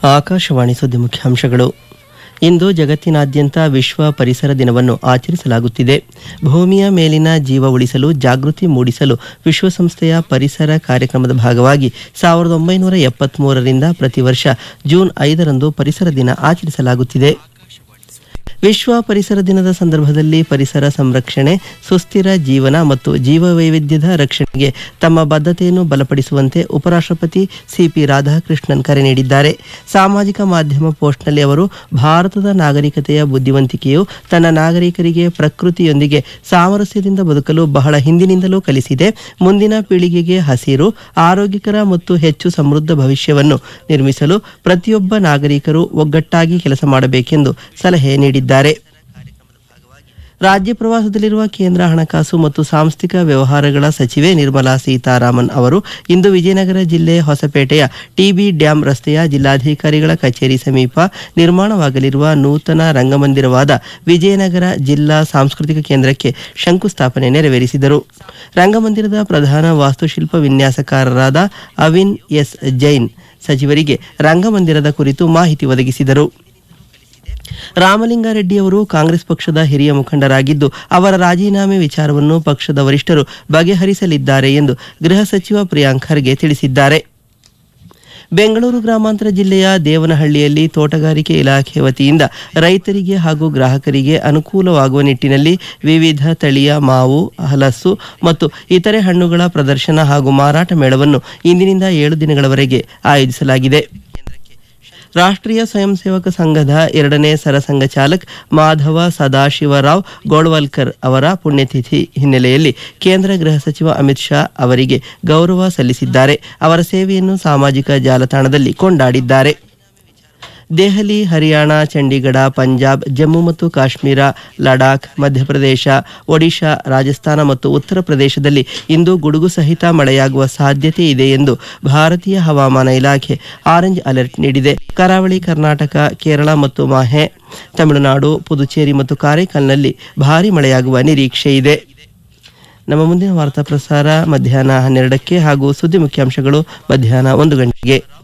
ಆಕಾಶವಾಣಿ ಸುದ್ದಿ ಮುಖ್ಯಾಂಶಗಳು ಇಂದು ಜಗತ್ತಿನಾದ್ಯಂತ ವಿಶ್ವ ಪರಿಸರ ದಿನವನ್ನು ಆಚರಿಸಲಾಗುತ್ತಿದೆ ಭೂಮಿಯ ಮೇಲಿನ ಜೀವ ಉಳಿಸಲು ಜಾಗೃತಿ ಮೂಡಿಸಲು ವಿಶ್ವಸಂಸ್ಥೆಯ ಪರಿಸರ ಕಾರ್ಯಕ್ರಮದ ಭಾಗವಾಗಿ ಸಾವಿರದ ಒಂಬೈನೂರ ಎಪ್ಪತ್ಮೂರರಿಂದ ಪ್ರತಿ ವರ್ಷ ಜೂನ್ ಐದರಂದು ಪರಿಸರ ದಿನ ಆಚರಿಸಲಾಗುತ್ತಿದೆ ವಿಶ್ವ ಪರಿಸರ ದಿನದ ಸಂದರ್ಭದಲ್ಲಿ ಪರಿಸರ ಸಂರಕ್ಷಣೆ ಸುಸ್ಥಿರ ಜೀವನ ಮತ್ತು ಜೀವವೈವಿಧ್ಯದ ರಕ್ಷಣೆಗೆ ತಮ್ಮ ಬದ್ಧತೆಯನ್ನು ಬಲಪಡಿಸುವಂತೆ ಉಪರಾಷ್ಟ್ರಪತಿ ಸಿಪಿ ರಾಧಾಕೃಷ್ಣನ್ ಕರೆ ನೀಡಿದ್ದಾರೆ ಸಾಮಾಜಿಕ ಮಾಧ್ಯಮ ಪೋಸ್ಟ್ನಲ್ಲಿ ಅವರು ಭಾರತದ ನಾಗರಿಕತೆಯ ಬುದ್ಧಿವಂತಿಕೆಯು ತನ್ನ ನಾಗರಿಕರಿಗೆ ಪ್ರಕೃತಿಯೊಂದಿಗೆ ಸಾಮರಸ್ಯದಿಂದ ಬದುಕಲು ಬಹಳ ಹಿಂದಿನಿಂದಲೂ ಕಲಿಸಿದೆ ಮುಂದಿನ ಪೀಳಿಗೆಗೆ ಹಸಿರು ಆರೋಗ್ಯಕರ ಮತ್ತು ಹೆಚ್ಚು ಸಮೃದ್ಧ ಭವಿಷ್ಯವನ್ನು ನಿರ್ಮಿಸಲು ಪ್ರತಿಯೊಬ್ಬ ನಾಗರಿಕರು ಒಗ್ಗಟ್ಟಾಗಿ ಕೆಲಸ ಮಾಡಬೇಕೆಂದು ಸಲಹೆ ನೀಡಿದ್ದಾರೆ ರಾಜ್ಯ ಪ್ರವಾಸದಲ್ಲಿರುವ ಕೇಂದ್ರ ಹಣಕಾಸು ಮತ್ತು ಸಾಂಸ್ಥಿಕ ವ್ಯವಹಾರಗಳ ಸಚಿವೆ ನಿರ್ಮಲಾ ಸೀತಾರಾಮನ್ ಅವರು ಇಂದು ವಿಜಯನಗರ ಜಿಲ್ಲೆ ಹೊಸಪೇಟೆಯ ಟಿಬಿ ಡ್ಯಾಂ ರಸ್ತೆಯ ಜಿಲ್ಲಾಧಿಕಾರಿಗಳ ಕಚೇರಿ ಸಮೀಪ ನಿರ್ಮಾಣವಾಗಲಿರುವ ನೂತನ ರಂಗಮಂದಿರವಾದ ವಿಜಯನಗರ ಜಿಲ್ಲಾ ಸಾಂಸ್ಕೃತಿಕ ಕೇಂದ್ರಕ್ಕೆ ಶಂಕುಸ್ಥಾಪನೆ ನೆರವೇರಿಸಿದರು ರಂಗಮಂದಿರದ ಪ್ರಧಾನ ವಾಸ್ತುಶಿಲ್ಪ ವಿನ್ಯಾಸಕಾರರಾದ ಅವಿನ್ ಎಸ್ ಜೈನ್ ಸಚಿವರಿಗೆ ರಂಗಮಂದಿರದ ಕುರಿತು ಮಾಹಿತಿ ಒದಗಿಸಿದರು ರಾಮಲಿಂಗಾರೆಡ್ಡಿ ಅವರು ಕಾಂಗ್ರೆಸ್ ಪಕ್ಷದ ಹಿರಿಯ ಮುಖಂಡರಾಗಿದ್ದು ಅವರ ರಾಜೀನಾಮೆ ವಿಚಾರವನ್ನು ಪಕ್ಷದ ವರಿಷ್ಠರು ಬಗೆಹರಿಸಲಿದ್ದಾರೆ ಎಂದು ಗೃಹ ಸಚಿವ ಪ್ರಿಯಾಂಕ್ ಖರ್ಗೆ ತಿಳಿಸಿದ್ದಾರೆ ಬೆಂಗಳೂರು ಗ್ರಾಮಾಂತರ ಜಿಲ್ಲೆಯ ದೇವನಹಳ್ಳಿಯಲ್ಲಿ ತೋಟಗಾರಿಕೆ ಇಲಾಖೆ ವತಿಯಿಂದ ರೈತರಿಗೆ ಹಾಗೂ ಗ್ರಾಹಕರಿಗೆ ಅನುಕೂಲವಾಗುವ ನಿಟ್ಟಿನಲ್ಲಿ ವಿವಿಧ ತಳಿಯ ಮಾವು ಹಲಸು ಮತ್ತು ಇತರೆ ಹಣ್ಣುಗಳ ಪ್ರದರ್ಶನ ಹಾಗೂ ಮಾರಾಟ ಮೇಳವನ್ನು ಇಂದಿನಿಂದ ಏಳು ದಿನಗಳವರೆಗೆ ಆಯೋಜಿಸಲಾಗಿದೆ ರಾಷ್ಟ್ರೀಯ ಸ್ವಯಂ ಸೇವಕ ಸಂಘದ ಎರಡನೇ ಸರಸಂಘ ಚಾಲಕ್ ಮಾಧವ ಸದಾಶಿವರಾವ್ ಗೋಳ್ವಲ್ಕರ್ ಅವರ ಪುಣ್ಯತಿಥಿ ಹಿನ್ನೆಲೆಯಲ್ಲಿ ಕೇಂದ್ರ ಗೃಹ ಸಚಿವ ಅಮಿತ್ ಶಾ ಅವರಿಗೆ ಗೌರವ ಸಲ್ಲಿಸಿದ್ದಾರೆ ಅವರ ಸೇವೆಯನ್ನು ಸಾಮಾಜಿಕ ಜಾಲತಾಣದಲ್ಲಿ ಕೊಂಡಾಡಿದ್ದಾರೆ ದೆಹಲಿ ಹರಿಯಾಣ ಚಂಡೀಗಢ ಪಂಜಾಬ್ ಜಮ್ಮು ಮತ್ತು ಕಾಶ್ಮೀರ ಲಡಾಖ್ ಮಧ್ಯಪ್ರದೇಶ ಒಡಿಶಾ ರಾಜಸ್ಥಾನ ಮತ್ತು ಉತ್ತರ ಪ್ರದೇಶದಲ್ಲಿ ಇಂದು ಗುಡುಗು ಸಹಿತ ಮಳೆಯಾಗುವ ಸಾಧ್ಯತೆ ಇದೆ ಎಂದು ಭಾರತೀಯ ಹವಾಮಾನ ಇಲಾಖೆ ಆರೆಂಜ್ ಅಲರ್ಟ್ ನೀಡಿದೆ ಕರಾವಳಿ ಕರ್ನಾಟಕ ಕೇರಳ ಮತ್ತು ಮಾಹೆ ತಮಿಳುನಾಡು ಪುದುಚೇರಿ ಮತ್ತು ಕಾರೈಕಲ್ನಲ್ಲಿ ಭಾರೀ ಮಳೆಯಾಗುವ ನಿರೀಕ್ಷೆ ಇದೆ ನಮ್ಮ ಮುಂದಿನ ವಾರ್ತಾ ಪ್ರಸಾರ ಮಧ್ಯಾಹ್ನ ಹನ್ನೆರಡಕ್ಕೆ ಹಾಗೂ ಸುದ್ದಿ ಮುಖ್ಯಾಂಶಗಳು ಮಧ್ಯಾಹ್ನ ಒಂದು ಗಂಟೆಗೆ